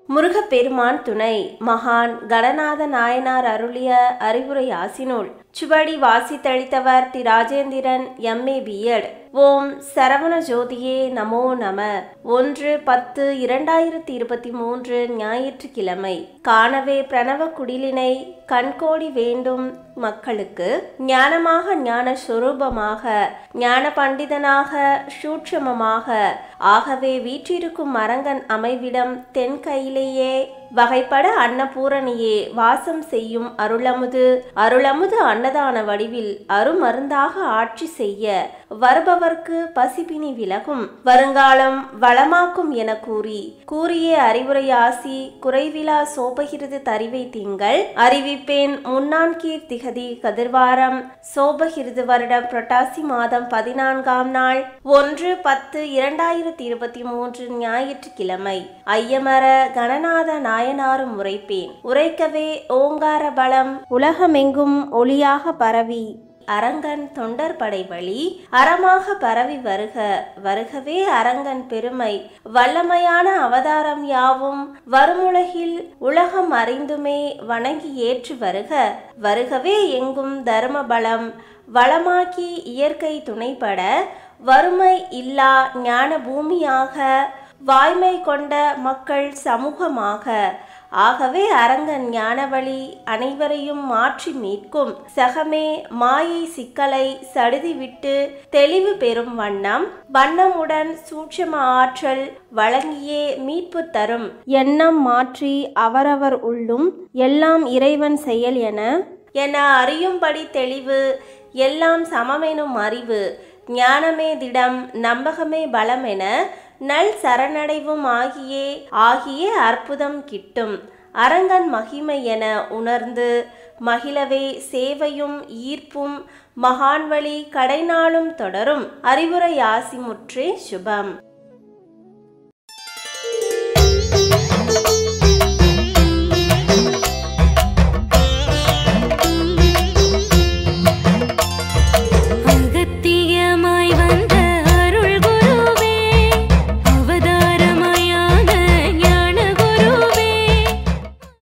முருகப்பெருமான் துணை மகான் கணநாத நாயனார் அருளிய அறிவுரை ஆசினுள் சுவடி வாசித்தளித்தவர் தி ராஜேந்திரன் எம்ஏ பிஎட் ஓம் சரவண ஜோதியே நமோ நம ஒன்று பத்து இரண்டாயிரத்தி இருபத்தி மூன்று ஞாயிற்றுக்கிழமை காணவே பிரணவ குடிலினை கண்கோடி வேண்டும் மக்களுக்கு ஞானமாக ஞான சொரூபமாக ஞான பண்டிதனாக சூட்சமமாக ஆகவே வீற்றிருக்கும் மரங்கன் அமைவிடம் தென் கையிலேயே வகைப்பட அன்னபூரணியே வாசம் செய்யும் அருளமுது அருளமுது அன்னதான வடிவில் அருமருந்தாக ஆட்சி செய்ய வருபவர்க்கு பசிபினி விலகும் வருங்காலம் வளமாக்கும் என கூறி கூறிய அறிவுரை ஆசி குறைவிலா சோபகிருது தறிவை திங்கள் அறிவிப்பேன் முன்னான் கீர் திகதி கதிர்வாரம் சோபகிருது வருடம் புரட்டாசி மாதம் பதினான்காம் நாள் ஒன்று பத்து இரண்டாயிரத்தி இருபத்தி மூன்று ஞாயிற்றுக்கிழமை ஐயமர கணநாத நாயனாரும் உரைப்பேன் உரைக்கவே ஓங்கார பலம் உலகமெங்கும் ஒளியாக பரவி அரங்கன் தொண்டர் படை வழி அறமாக பரவி வருக வருகவே அரங்கன் பெருமை வல்லமையான அவதாரம் யாவும் வருமுலகில் உலகம் அறிந்துமே வணங்கி ஏற்று வருக வருகவே எங்கும் தர்ம பலம் வளமாக்கி இயற்கை துணைப்பட வறுமை இல்லா ஞான பூமியாக வாய்மை கொண்ட மக்கள் சமூகமாக ஆகவே அரங்கன் ஞானவழி அனைவரையும் மாற்றி மீட்கும் சகமே மாயை சிக்கலை சடுதிவிட்டு தெளிவு பெறும் வண்ணம் வண்ணமுடன் சூட்சம ஆற்றல் வழங்கியே மீட்பு தரும் எண்ணம் மாற்றி அவரவர் உள்ளும் எல்லாம் இறைவன் செயல் என என அறியும்படி தெளிவு எல்லாம் சமமெனும் அறிவு ஞானமே திடம் நம்பகமே பலம் என நல் சரணடைவும் ஆகியே ஆகிய அற்புதம் கிட்டும் அரங்கன் மகிமை என உணர்ந்து மகிழவே சேவையும் ஈர்ப்பும் மகான்வழி கடைநாளும் தொடரும் அறிவுரை ஆசி முற்றே சுபம்